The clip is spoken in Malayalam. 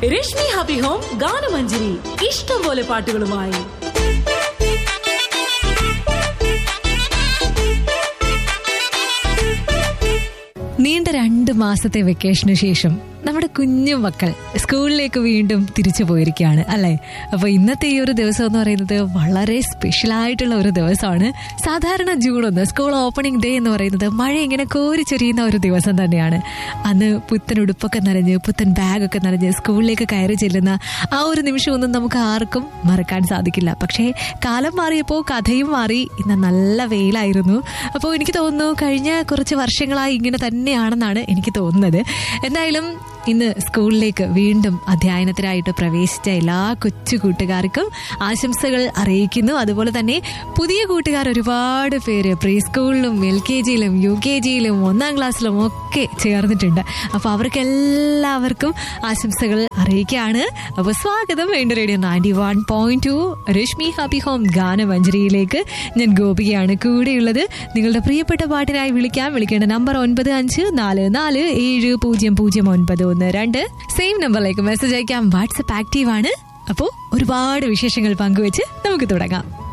രശ്മി ഹാപ്പി ഹോം ഗാനമഞ്ജരി ഇഷ്ടം പോലെ പാട്ടുകളുമായി നീണ്ട രണ്ട് മാസത്തെ വെക്കേഷന് ശേഷം നമ്മുടെ കുഞ്ഞു മക്കൾ സ്കൂളിലേക്ക് വീണ്ടും തിരിച്ചു പോയിരിക്കുകയാണ് അല്ലെ അപ്പൊ ഇന്നത്തെ ഈ ഒരു ദിവസം എന്ന് പറയുന്നത് വളരെ സ്പെഷ്യൽ ആയിട്ടുള്ള ഒരു ദിവസമാണ് സാധാരണ ജൂൺ ഒന്ന് സ്കൂൾ ഓപ്പണിംഗ് ഡേ എന്ന് പറയുന്നത് മഴ ഇങ്ങനെ കോരിച്ചൊരിയുന്ന ഒരു ദിവസം തന്നെയാണ് അന്ന് പുത്തൻ ഉടുപ്പൊക്കെ നനഞ്ഞ് പുത്തൻ ബാഗൊക്കെ നനഞ്ഞ് സ്കൂളിലേക്ക് കയറി ചെല്ലുന്ന ആ ഒരു നിമിഷമൊന്നും നമുക്ക് ആർക്കും മറക്കാൻ സാധിക്കില്ല പക്ഷേ കാലം മാറിയപ്പോൾ കഥയും മാറി ഇന്ന് നല്ല വെയിലായിരുന്നു അപ്പോൾ എനിക്ക് തോന്നുന്നു കഴിഞ്ഞ കുറച്ച് വർഷങ്ങളായി ഇങ്ങനെ തന്നെയാണെന്നാണ് എനിക്ക് തോന്നുന്നത് എന്തായാലും ഇന്ന് സ്കൂളിലേക്ക് വീണ്ടും അധ്യയനത്തിനായിട്ട് പ്രവേശിച്ച എല്ലാ കൊച്ചു കൂട്ടുകാർക്കും ആശംസകൾ അറിയിക്കുന്നു അതുപോലെ തന്നെ പുതിയ കൂട്ടുകാർ ഒരുപാട് പേര് പ്രീ സ്കൂളിലും എൽ കെ ജിയിലും യു കെ ജിയിലും ഒന്നാം ക്ലാസ്സിലും ഒക്കെ ചേർന്നിട്ടുണ്ട് അപ്പോൾ അവർക്ക് എല്ലാവർക്കും ആശംസകൾ അറിയിക്കുകയാണ് അപ്പോൾ സ്വാഗതം വേണ്ട radio ninety one point two Rashmi happy home ഗാനമഞ്ജരിയിലേക്ക് ഞാൻ ഗോപികയാണ് കൂടെയുള്ളത് നിങ്ങളുടെ പ്രിയപ്പെട്ട പാട്ടിനായി വിളിക്കാം വിളിക്കേണ്ട നമ്പർ ഒൻപത് അഞ്ച് നാല് നാല് ഏഴ് പൂജ്യം പൂജ്യം ഒൻപത് ഒന്ന് രണ്ട് സെയിം നമ്പറിലേക്ക് മെസ്സേജ് അയക്കാം വാട്സപ്പ് ആക്റ്റീവ് ആണ് അപ്പോൾ ഒരുപാട് വിശേഷങ്ങൾ പങ്കുവെച്ച് നമുക്ക് തുടങ്ങാം